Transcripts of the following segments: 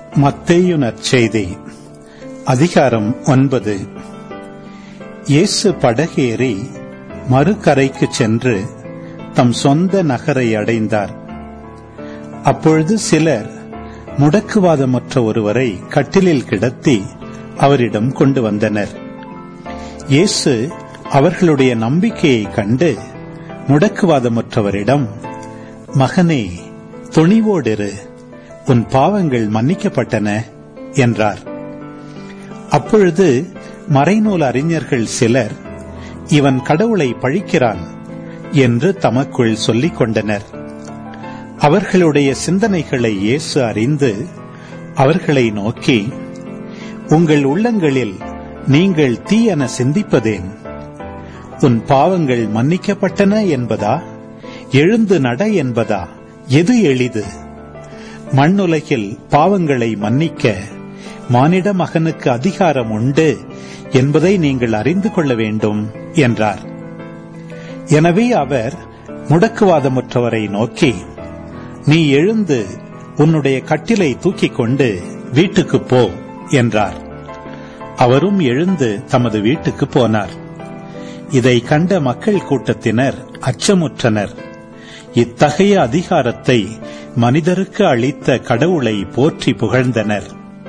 மத்தேயு நற்செய்தி அதிகாரம் ஒன்பது இயேசு படகேறி மறுகரைக்கு சென்று தம் சொந்த நகரை அடைந்தார் அப்பொழுது சிலர் முடக்குவாதமற்ற ஒருவரை கட்டிலில் கிடத்தி அவரிடம் கொண்டு வந்தனர் இயேசு அவர்களுடைய நம்பிக்கையை கண்டு முடக்குவாதமற்றவரிடம் மகனே துணிவோடிரு உன் பாவங்கள் மன்னிக்கப்பட்டன என்றார் அப்பொழுது மறைநூல் அறிஞர்கள் சிலர் இவன் கடவுளை பழிக்கிறான் என்று தமக்குள் சொல்லிக் கொண்டனர் அவர்களுடைய சிந்தனைகளை இயேசு அறிந்து அவர்களை நோக்கி உங்கள் உள்ளங்களில் நீங்கள் தீயென சிந்திப்பதேன் உன் பாவங்கள் மன்னிக்கப்பட்டன என்பதா எழுந்து நட என்பதா எது எளிது மண்ணுலகில் பாவங்களை மன்னிக்க மானிட மகனுக்கு அதிகாரம் உண்டு என்பதை நீங்கள் அறிந்து கொள்ள வேண்டும் என்றார் எனவே அவர் முடக்குவாதமுற்றவரை நோக்கி நீ எழுந்து உன்னுடைய கட்டிலை தூக்கிக் கொண்டு வீட்டுக்கு போ என்றார் அவரும் எழுந்து தமது வீட்டுக்கு போனார் இதை கண்ட மக்கள் கூட்டத்தினர் அச்சமுற்றனர் இத்தகைய அதிகாரத்தை மனிதருக்கு அளித்த கடவுளை போற்றி புகழ்ந்தனர்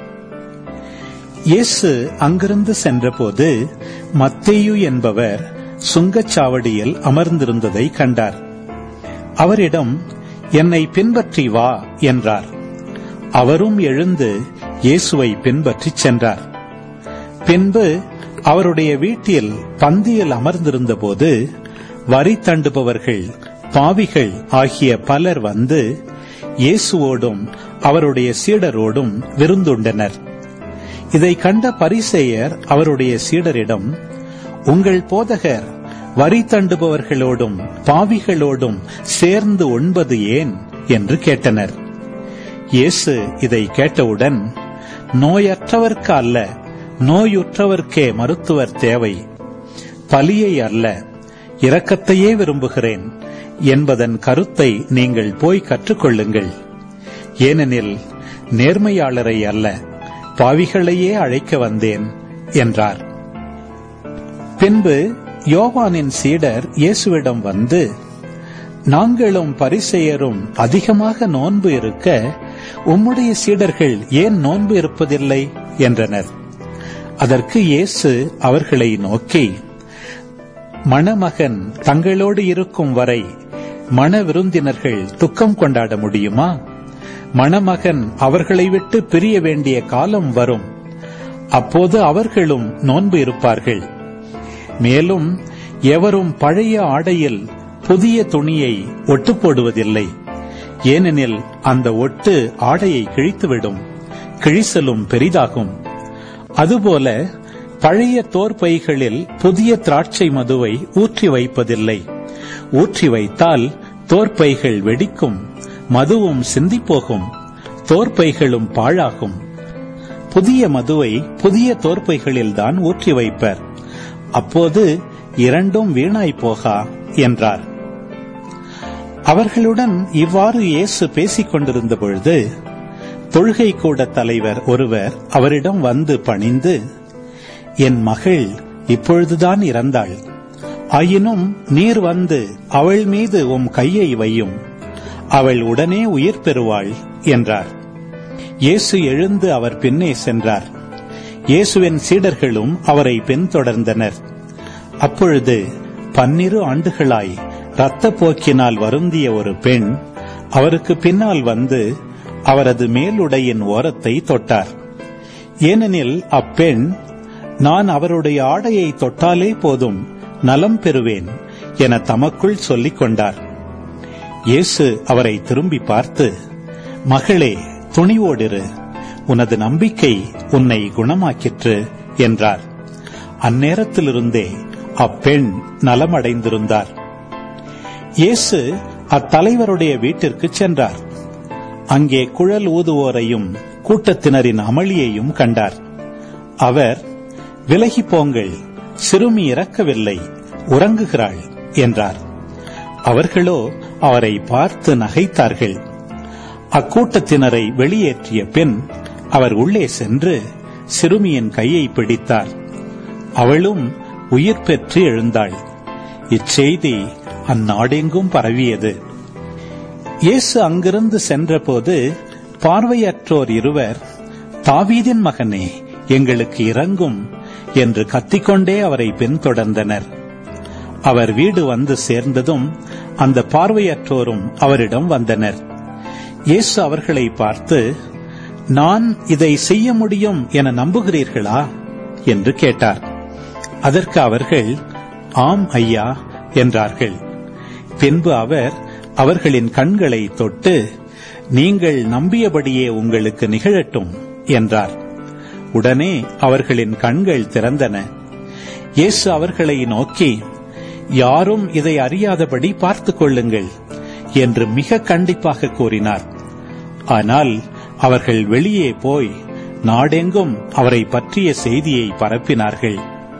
இயேசு அங்கிருந்து சென்றபோது மத்தேயு என்பவர் சுங்கச்சாவடியில் அமர்ந்திருந்ததை கண்டார் அவரிடம் என்னை பின்பற்றி வா என்றார் அவரும் எழுந்து இயேசுவை பின்பற்றிச் சென்றார் பின்பு அவருடைய வீட்டில் பந்தியில் அமர்ந்திருந்தபோது வரி தண்டுபவர்கள் பாவிகள் ஆகிய பலர் வந்து இயேசுவோடும் அவருடைய சீடரோடும் விருந்துண்டனர் இதை கண்ட பரிசேயர் அவருடைய சீடரிடம் உங்கள் போதகர் வரி தண்டுபவர்களோடும் பாவிகளோடும் சேர்ந்து உண்பது ஏன் என்று கேட்டனர் இயேசு இதை கேட்டவுடன் நோயற்றவர்க்கு அல்ல நோயுற்றவர்க்கே மருத்துவர் தேவை பலியை அல்ல இரக்கத்தையே விரும்புகிறேன் என்பதன் கருத்தை நீங்கள் போய் கற்றுக்கொள்ளுங்கள் ஏனெனில் நேர்மையாளரை அல்ல பாவிகளையே அழைக்க வந்தேன் என்றார் பின்பு யோவானின் சீடர் இயேசுவிடம் வந்து நாங்களும் பரிசெயரும் அதிகமாக நோன்பு இருக்க உம்முடைய சீடர்கள் ஏன் நோன்பு இருப்பதில்லை என்றனர் அதற்கு இயேசு அவர்களை நோக்கி மணமகன் தங்களோடு இருக்கும் வரை மண விருந்தினர்கள் துக்கம் கொண்டாட முடியுமா மணமகன் அவர்களை விட்டு பிரிய வேண்டிய காலம் வரும் அப்போது அவர்களும் நோன்பு இருப்பார்கள் மேலும் எவரும் பழைய ஆடையில் புதிய துணியை ஒட்டு போடுவதில்லை ஏனெனில் அந்த ஒட்டு ஆடையை கிழித்துவிடும் கிழிசலும் பெரிதாகும் அதுபோல பழைய தோற்பைகளில் புதிய திராட்சை மதுவை ஊற்றி வைப்பதில்லை ஊற்றி வைத்தால் தோற்பைகள் வெடிக்கும் மதுவும் சிந்திப்போகும் தோற்பைகளும் பாழாகும் புதிய மதுவை புதிய தோற்பைகளில்தான் ஊற்றி வைப்பர் அப்போது இரண்டும் வீணாய் போகா என்றார் அவர்களுடன் இவ்வாறு இயேசு பேசிக் கொண்டிருந்த பொழுது தொழுகை கூட தலைவர் ஒருவர் அவரிடம் வந்து பணிந்து என் மகள் இப்பொழுதுதான் இறந்தாள் ஆயினும் நீர் வந்து அவள் மீது உம் கையை வையும் அவள் உடனே உயிர் பெறுவாள் என்றார் இயேசு எழுந்து அவர் பின்னே சென்றார் இயேசுவின் சீடர்களும் அவரை பின்தொடர்ந்தனர் அப்பொழுது பன்னிரு ஆண்டுகளாய் இரத்த போக்கினால் வருந்திய ஒரு பெண் அவருக்கு பின்னால் வந்து அவரது மேலுடையின் ஓரத்தை தொட்டார் ஏனெனில் அப்பெண் நான் அவருடைய ஆடையை தொட்டாலே போதும் நலம் பெறுவேன் என தமக்குள் சொல்லிக் கொண்டார் இயேசு அவரை திரும்பி பார்த்து மகளே துணிவோடிரு உனது நம்பிக்கை உன்னை குணமாக்கிற்று என்றார் அந்நேரத்திலிருந்தே அப்பெண் நலமடைந்திருந்தார் இயேசு அத்தலைவருடைய வீட்டிற்கு சென்றார் அங்கே குழல் ஊதுவோரையும் கூட்டத்தினரின் அமளியையும் கண்டார் அவர் விலகி போங்கள் சிறுமி இறக்கவில்லை உறங்குகிறாள் என்றார் அவர்களோ அவரை பார்த்து நகைத்தார்கள் அக்கூட்டத்தினரை வெளியேற்றிய பின் அவர் உள்ளே சென்று சிறுமியின் கையை பிடித்தார் அவளும் உயிர் பெற்று எழுந்தாள் இச்செய்தி அந்நாடெங்கும் பரவியது இயேசு அங்கிருந்து சென்றபோது பார்வையற்றோர் இருவர் தாவீதின் மகனே எங்களுக்கு இறங்கும் என்று கத்திக்கொண்டே அவரை பின்தொடர்ந்தனர் அவர் வீடு வந்து சேர்ந்ததும் அந்த பார்வையற்றோரும் அவரிடம் வந்தனர் இயேசு அவர்களை பார்த்து நான் இதை செய்ய முடியும் என நம்புகிறீர்களா என்று கேட்டார் அதற்கு அவர்கள் ஆம் ஐயா என்றார்கள் பின்பு அவர் அவர்களின் கண்களை தொட்டு நீங்கள் நம்பியபடியே உங்களுக்கு நிகழட்டும் என்றார் உடனே அவர்களின் கண்கள் திறந்தன இயேசு அவர்களை நோக்கி யாரும் இதை அறியாதபடி பார்த்துக் கொள்ளுங்கள் என்று மிக கண்டிப்பாக கூறினார் ஆனால் அவர்கள் வெளியே போய் நாடெங்கும் அவரை பற்றிய செய்தியை பரப்பினார்கள்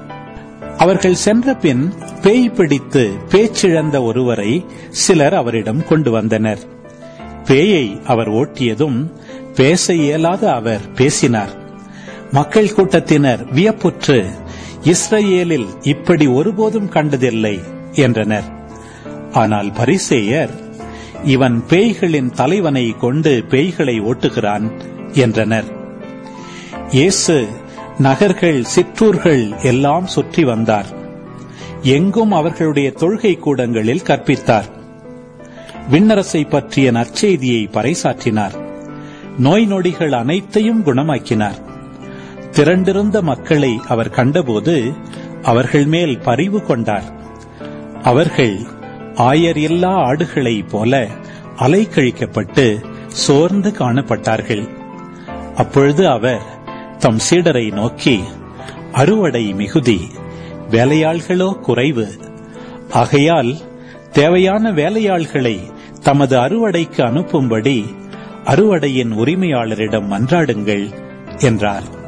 அவர்கள் சென்ற பின் பேய் பிடித்து பேச்சிழந்த ஒருவரை சிலர் அவரிடம் கொண்டு வந்தனர் பேயை அவர் ஓட்டியதும் பேச இயலாத அவர் பேசினார் மக்கள் கூட்டத்தினர் வியப்புற்று இஸ்ரேலில் இப்படி ஒருபோதும் கண்டதில்லை என்றனர் ஆனால் பரிசேயர் இவன் பேய்களின் தலைவனை கொண்டு பேய்களை ஓட்டுகிறான் என்றனர் இயேசு நகர்கள் சிற்றூர்கள் எல்லாம் சுற்றி வந்தார் எங்கும் அவர்களுடைய தொழுகை கூடங்களில் கற்பித்தார் விண்ணரசை பற்றிய நற்செய்தியை பறைசாற்றினார் நோய் நொடிகள் அனைத்தையும் குணமாக்கினார் திரண்டிருந்த மக்களை அவர் கண்டபோது அவர்கள் மேல் பரிவு கொண்டார் அவர்கள் ஆயர் இல்லா ஆடுகளைப் போல அலைக்கழிக்கப்பட்டு சோர்ந்து காணப்பட்டார்கள் அப்பொழுது அவர் தம் சீடரை நோக்கி அறுவடை மிகுதி வேலையாள்களோ குறைவு ஆகையால் தேவையான வேலையாள்களை தமது அறுவடைக்கு அனுப்பும்படி அறுவடையின் உரிமையாளரிடம் மன்றாடுங்கள் என்றார்